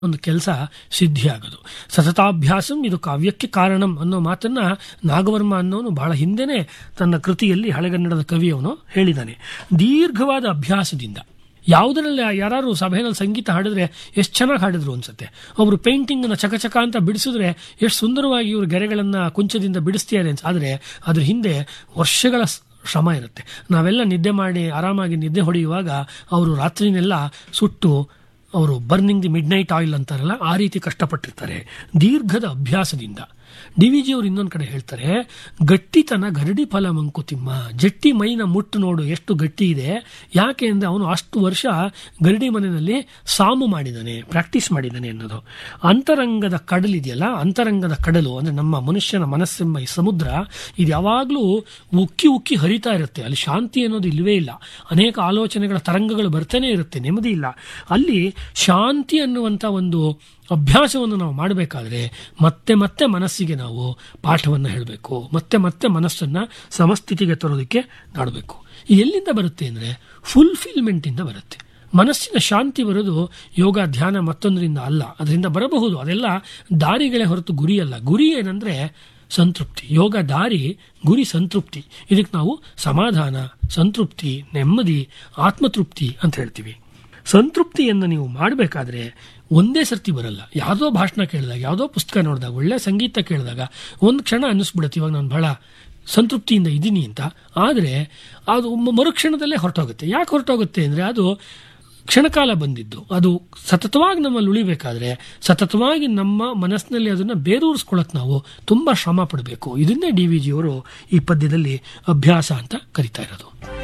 ಒಂದು ಕೆಲಸ ಸಿದ್ಧಿಯಾಗೋದು ಸತತಾಭ್ಯಾಸಂ ಇದು ಕಾವ್ಯಕ್ಕೆ ಕಾರಣಂ ಅನ್ನೋ ಮಾತನ್ನ ನಾಗವರ್ಮ ಅನ್ನೋನು ಬಹಳ ಹಿಂದೆನೆ ತನ್ನ ಕೃತಿಯಲ್ಲಿ ಹಳೆಗನ್ನಡದ ಕವಿಯವನು ಹೇಳಿದ್ದಾನೆ ದೀರ್ಘವಾದ ಅಭ್ಯಾಸದಿಂದ ಯಾವುದರಲ್ಲಿ ಯಾರು ಸಭೆಯಲ್ಲಿ ಸಂಗೀತ ಹಾಡಿದ್ರೆ ಎಷ್ಟು ಚೆನ್ನಾಗಿ ಹಾಡಿದ್ರು ಅನ್ಸುತ್ತೆ ಅವರು ಪೇಂಟಿಂಗ್ ನ ಚಕಚಕ ಅಂತ ಬಿಡಿಸಿದ್ರೆ ಎಷ್ಟು ಸುಂದರವಾಗಿ ಇವರು ಗೆರೆಗಳನ್ನ ಕುಂಚದಿಂದ ಬಿಡಿಸ್ತಿದ್ದಾರೆ ಅನ್ಸ ಆದ್ರೆ ಅದ್ರ ಹಿಂದೆ ವರ್ಷಗಳ ಸ್- ಶ್ರಮ ಇರುತ್ತೆ ನಾವೆಲ್ಲ ನಿದ್ದೆ ಮಾಡಿ ಆರಾಮಾಗಿ ನಿದ್ದೆ ಹೊಡೆಯುವಾಗ ಅವರು ರಾತ್ರಿನೆಲ್ಲ ಸುಟ್ಟು ಅವರು burning the midnight oil ಅಂತಾರಲ್ಲ ಆ ರೀತಿ ಕಷ್ಟಪಟ್ಟಿರ್ತಾರೆ ದೀರ್ಘದ ಅಭ್ಯಾಸದಿಂದ ಡಿ ವಿ ಜಿ ಅವರು ಇನ್ನೊಂದು ಕಡೆ ಹೇಳ್ತಾರೆ ಗಟ್ಟಿತನ ಗರಡಿ ಫಲ ಮಂಕುತಿಮ್ಮ ಜಟ್ಟಿ ಮೈನ ಮುಟ್ಟು ನೋಡು ಎಷ್ಟು ಗಟ್ಟಿ ಇದೆ ಯಾಕೆ ಅಂದ್ರೆ ಅವನು ಅಷ್ಟು ವರ್ಷ ಗರಡಿ ಮನೆಯಲ್ಲಿ ಸಾಮು ಮಾಡಿದ್ದಾನೆ ಪ್ರಾಕ್ಟೀಸ್ ಮಾಡಿದ್ದಾನೆ ಅನ್ನೋದು ಅಂತರಂಗದ ಕಡಲಿದೆಯಲ್ಲ ಅಂತರಂಗದ ಕಡಲು ಅಂದ್ರೆ ನಮ್ಮ ಮನುಷ್ಯನ ಮನಸ್ಸೆಂಬ ಈ ಸಮುದ್ರ ಇದು ಯಾವಾಗಲೂ ಉಕ್ಕಿ ಉಕ್ಕಿ ಹರಿತಾ ಇರುತ್ತೆ ಅಲ್ಲಿ ಶಾಂತಿ ಅನ್ನೋದು ಇಲ್ಲವೇ ಇಲ್ಲ ಅನೇಕ ಆಲೋಚನೆಗಳ ತರಂಗಗಳು ಬರ್ತಾನೆ ಇರುತ್ತೆ ನೆಮ್ಮದಿ ಇಲ್ಲ ಅಲ್ಲಿ ಶಾಂತಿ ಅನ್ನುವಂಥ ಒಂದು ಅಭ್ಯಾಸವನ್ನು ನಾವು ಮಾಡಬೇಕಾದ್ರೆ ಮತ್ತೆ ಮತ್ತೆ ಮನಸ್ಸಿಗೆ ನಾವು ಪಾಠವನ್ನು ಹೇಳಬೇಕು ಮತ್ತೆ ಮತ್ತೆ ಮನಸ್ಸನ್ನ ಸಮಸ್ಥಿತಿಗೆ ತರೋದಕ್ಕೆ ನಾಡಬೇಕು ಎಲ್ಲಿಂದ ಬರುತ್ತೆ ಅಂದ್ರೆ ಫುಲ್ಫಿಲ್ಮೆಂಟ್ ಇಂದ ಬರುತ್ತೆ ಮನಸ್ಸಿನ ಶಾಂತಿ ಬರೋದು ಯೋಗ ಧ್ಯಾನ ಮತ್ತೊಂದರಿಂದ ಅಲ್ಲ ಅದರಿಂದ ಬರಬಹುದು ಅದೆಲ್ಲ ದಾರಿಗಳೇ ಹೊರತು ಗುರಿ ಅಲ್ಲ ಗುರಿ ಏನಂದ್ರೆ ಸಂತೃಪ್ತಿ ಯೋಗ ದಾರಿ ಗುರಿ ಸಂತೃಪ್ತಿ ಇದಕ್ಕೆ ನಾವು ಸಮಾಧಾನ ಸಂತೃಪ್ತಿ ನೆಮ್ಮದಿ ಆತ್ಮತೃಪ್ತಿ ಅಂತ ಹೇಳ್ತೀವಿ ಸಂತೃಪ್ತಿಯನ್ನು ನೀವು ಮಾಡಬೇಕಾದ್ರೆ ಒಂದೇ ಸರ್ತಿ ಬರಲ್ಲ ಯಾವುದೋ ಭಾಷಣ ಕೇಳಿದಾಗ ಯಾವುದೋ ಪುಸ್ತಕ ನೋಡಿದಾಗ ಒಳ್ಳೆ ಸಂಗೀತ ಕೇಳಿದಾಗ ಒಂದು ಕ್ಷಣ ಅನ್ನಿಸ್ಬಿಡುತ್ತೆ ಇವಾಗ ನಾನು ಬಹಳ ಸಂತೃಪ್ತಿಯಿಂದ ಇದ್ದೀನಿ ಅಂತ ಆದರೆ ಅದು ಮ- ಮರುಕ್ಷಣದಲ್ಲೇ ಹೊರಟೋಗುತ್ತೆ ಯಾಕೆ ಹೊರಟೋಗುತ್ತೆ ಅಂದರೆ ಅದು ಕ್ಷಣಕಾಲ ಬಂದಿದ್ದು ಅದು ಸತತವಾಗಿ ನಮ್ಮಲ್ಲಿ ಉಳಿಬೇಕಾದ್ರೆ ಸತತವಾಗಿ ನಮ್ಮ ಮನಸ್ಸಿನಲ್ಲಿ ಅದನ್ನು ಬೇರೂರಿಸ್ಕೊಳ್ಳೋಕೆ ನಾವು ತುಂಬ ಶ್ರಮ ಪಡಬೇಕು ಇದನ್ನೇ ಡಿ ವಿ ಜಿಯವರು ಈ ಪದ್ಯದಲ್ಲಿ ಅಭ್ಯಾಸ ಅಂತ ಕರಿತಾ ಇರೋದು